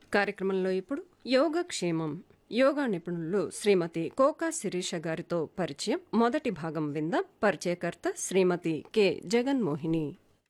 కార్యక్రమంలో ఇప్పుడు యోగక్షేమం యోగా నిపుణులు శ్రీమతి కోకా శిరీష గారితో పరిచయం మొదటి భాగం విందాం పరిచయకర్త శ్రీమతి కె జగన్మోహిని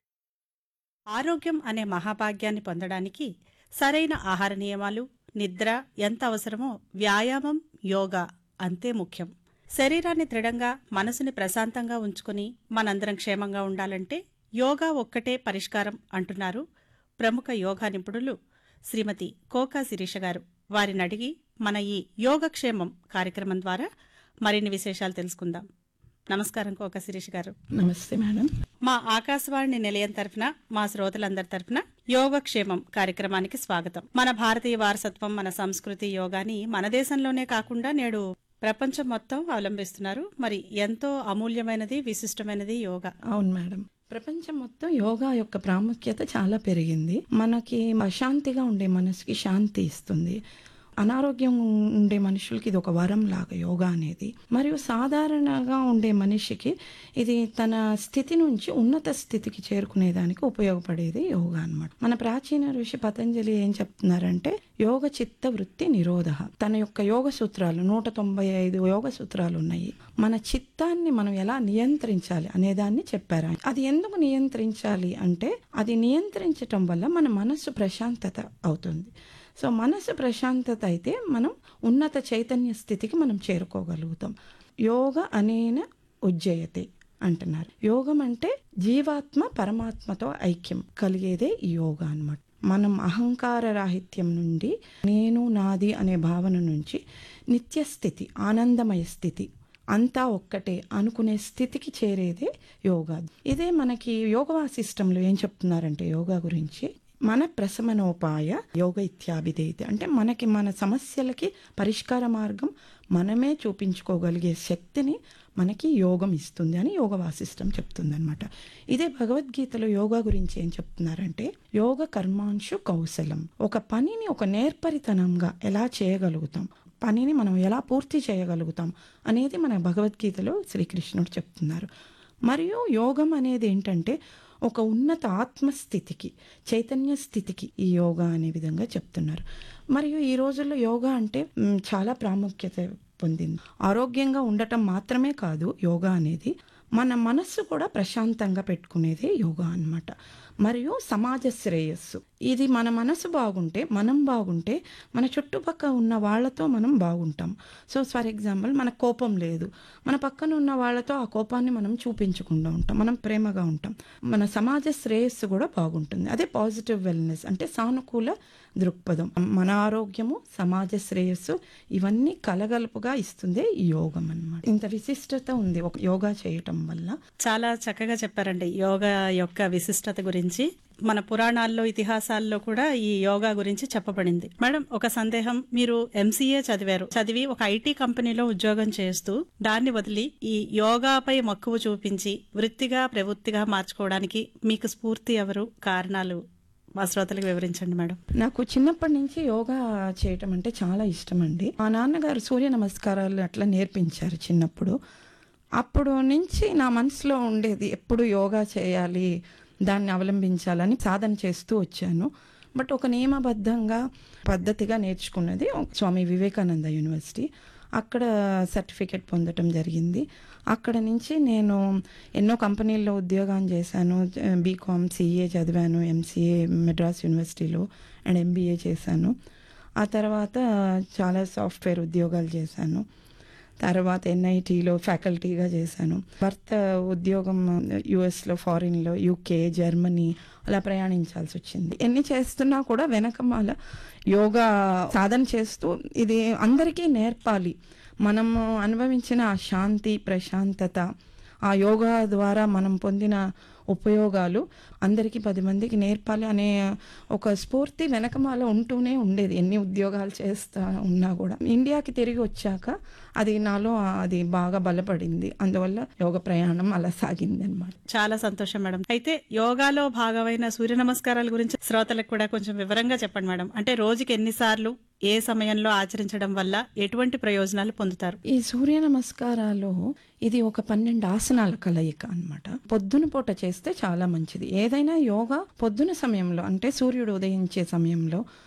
ఆరోగ్యం అనే మహాభాగ్యాన్ని పొందడానికి సరైన ఆహార నియమాలు నిద్ర ఎంత అవసరమో వ్యాయామం యోగా అంతే ముఖ్యం శరీరాన్ని దృఢంగా మనసుని ప్రశాంతంగా ఉంచుకుని మనందరం క్షేమంగా ఉండాలంటే యోగా ఒక్కటే పరిష్కారం అంటున్నారు ప్రముఖ యోగా నిపుణులు శ్రీమతి కోకా శిరీష గారు వారిని అడిగి మన ఈ యోగక్షేమం కార్యక్రమం ద్వారా మరిన్ని విశేషాలు తెలుసుకుందాం నమస్కారం కోకా శిరీష గారు నమస్తే మేడం మా ఆకాశవాణి నిలయం తరఫున మా శ్రోతలందరి తరఫున యోగక్షేమం కార్యక్రమానికి స్వాగతం మన భారతీయ వారసత్వం మన సంస్కృతి యోగాని మన దేశంలోనే కాకుండా నేడు ప్రపంచం మొత్తం అవలంబిస్తున్నారు మరి ఎంతో అమూల్యమైనది విశిష్టమైనది యోగా అవును మేడం ప్రపంచం మొత్తం యోగా యొక్క ప్రాముఖ్యత చాలా పెరిగింది మనకి అశాంతిగా ఉండే మనసుకి శాంతి ఇస్తుంది అనారోగ్యం ఉండే మనుషులకి ఇది ఒక వరం లాగా యోగా అనేది మరియు సాధారణంగా ఉండే మనిషికి ఇది తన స్థితి నుంచి ఉన్నత స్థితికి చేరుకునేదానికి ఉపయోగపడేది యోగా అన్నమాట మన ప్రాచీన ఋషి పతంజలి ఏం చెప్తున్నారంటే యోగ చిత్త వృత్తి నిరోధ తన యొక్క యోగ సూత్రాలు నూట తొంభై ఐదు యోగ సూత్రాలు ఉన్నాయి మన చిత్తాన్ని మనం ఎలా నియంత్రించాలి అనేదాన్ని చెప్పారు ఆయన. అది ఎందుకు నియంత్రించాలి అంటే అది నియంత్రించటం వల్ల మన మనస్సు ప్రశాంతత అవుతుంది సో మనసు ప్రశాంతత అయితే మనం ఉన్నత చైతన్య స్థితికి మనం చేరుకోగలుగుతాం యోగ అనేన ఉజ్జయతే అంటున్నారు యోగం అంటే జీవాత్మ పరమాత్మతో ఐక్యం కలిగేదే ఈ యోగా అన్నమాట మనం అహంకార రాహిత్యం నుండి నేను నాది అనే భావన నుంచి నిత్య స్థితి ఆనందమయ స్థితి అంతా ఒక్కటే అనుకునే స్థితికి చేరేదే యోగా ఇదే మనకి యోగా వాసిష్టంలో ఏం చెప్తున్నారంటే యోగా గురించి మన ప్రశమనోపాయ యోగ ఇత్యాభిదేతి అంటే మనకి మన సమస్యలకి పరిష్కార మార్గం మనమే చూపించుకోగలిగే శక్తిని మనకి యోగం ఇస్తుంది అని యోగ వాసిష్టం చెప్తుంది అనమాట ఇదే భగవద్గీతలో యోగా గురించి ఏం చెప్తున్నారంటే యోగ కర్మాంశు కౌశలం ఒక పనిని ఒక నేర్పరితనంగా ఎలా చేయగలుగుతాం పనిని మనం ఎలా పూర్తి చేయగలుగుతాం అనేది మన భగవద్గీతలో శ్రీకృష్ణుడు చెప్తున్నారు మరియు యోగం అనేది ఏంటంటే ఒక ఉన్నత ఆత్మస్థితికి చైతన్య స్థితికి ఈ యోగా అనే విధంగా చెప్తున్నారు మరియు ఈ రోజుల్లో యోగా అంటే మ్, చాలా ప్రాముఖ్యత పొందింది ఆరోగ్యంగా ఉండటం మాత్రమే కాదు యోగా అనేది మన మనస్సు కూడా ప్రశాంతంగా పెట్టుకునేదే యోగా అన్నమాట మరియు సమాజ శ్రేయస్సు ఇది మన మనసు బాగుంటే మనం బాగుంటే మన చుట్టుపక్కల ఉన్న వాళ్ళతో మనం బాగుంటాం సో ఫర్ ఎగ్జాంపుల్ మన కోపం లేదు మన పక్కన ఉన్న వాళ్ళతో ఆ కోపాన్ని మనం చూపించకుండా ఉంటాం మనం ప్రేమగా ఉంటాం మన సమాజ శ్రేయస్సు కూడా బాగుంటుంది అదే పాజిటివ్ వెల్నెస్ అంటే సానుకూల దృక్పథం మన ఆరోగ్యము సమాజ శ్రేయస్సు ఇవన్నీ కలగలుపుగా ఇస్తుందే ఈ యోగం అన్నమాట ఇంత విశిష్టత ఉంది ఒక యోగా చేయటం వల్ల చాలా చక్కగా చెప్పారండి యోగా యొక్క విశిష్టత గురించి మన పురాణాల్లో ఇతిహాసాల్లో కూడా ఈ యోగా గురించి చెప్పబడింది మేడం ఒక సందేహం మీరు ఎంసీఏ చదివారు చదివి ఒక ఐటీ కంపెనీలో ఉద్యోగం చేస్తూ దాన్ని వదిలి ఈ యోగాపై మక్కువ చూపించి వృత్తిగా ప్రవృత్తిగా మార్చుకోవడానికి మీకు స్ఫూర్తి ఎవరు కారణాలు మా శ్రోతలకు వివరించండి మేడం నాకు చిన్నప్పటి నుంచి యోగా చేయటం అంటే చాలా ఇష్టం అండి మా నాన్నగారు సూర్య నమస్కారాలు అట్లా నేర్పించారు చిన్నప్పుడు అప్పుడు నుంచి నా మనసులో ఉండేది ఎప్పుడు యోగా చేయాలి దాన్ని అవలంబించాలని సాధన చేస్తూ వచ్చాను బట్ ఒక నియమబద్ధంగా పద్ధతిగా నేర్చుకున్నది స్వామి వివేకానంద యూనివర్సిటీ అక్కడ సర్టిఫికెట్ పొందటం జరిగింది అక్కడ నుంచి నేను ఎన్నో కంపెనీల్లో ఉద్యోగం చేశాను బీకామ్ సిఏ చదివాను ఎంసీఏ మెడ్రాస్ యూనివర్సిటీలో అండ్ ఎంబీఏ చేశాను ఆ తర్వాత చాలా సాఫ్ట్వేర్ ఉద్యోగాలు చేశాను తర్వాత ఎన్ఐటీలో ఫ్యాకల్టీగా చేశాను భర్త ఉద్యోగం యుఎస్లో ఫారిన్లో యూకే జర్మనీ అలా ప్రయాణించాల్సి వచ్చింది ఎన్ని చేస్తున్నా కూడా వెనకమాల యోగా సాధన చేస్తూ ఇది అందరికీ నేర్పాలి మనము అనుభవించిన ఆ శాంతి ప్రశాంతత ఆ యోగా ద్వారా మనం పొందిన ఉపయోగాలు అందరికీ పది మందికి నేర్పాలి అనే ఒక స్ఫూర్తి వెనకమాల ఉంటూనే ఉండేది ఎన్ని ఉద్యోగాలు చేస్తా ఉన్నా కూడా ఇండియాకి తిరిగి వచ్చాక అది నాలో అది బాగా బలపడింది అందువల్ల యోగ ప్రయాణం అలా సాగింది అనమాట చాలా సంతోషం మేడం అయితే యోగాలో భాగమైన సూర్య నమస్కారాల గురించి శ్రోతలకు కూడా కొంచెం వివరంగా చెప్పండి మేడం అంటే రోజుకి ఎన్నిసార్లు ఏ సమయంలో ఆచరించడం వల్ల ఎటువంటి ప్రయోజనాలు పొందుతారు ఈ సూర్య నమస్కారాలు ఇది ఒక పన్నెండు ఆసనాల కలయిక అన్నమాట పొద్దున పూట చేస్తే చాలా మంచిది ఏదైనా యోగా పొద్దున సమయంలో అంటే సూర్యుడు ఉదయించే సమయంలో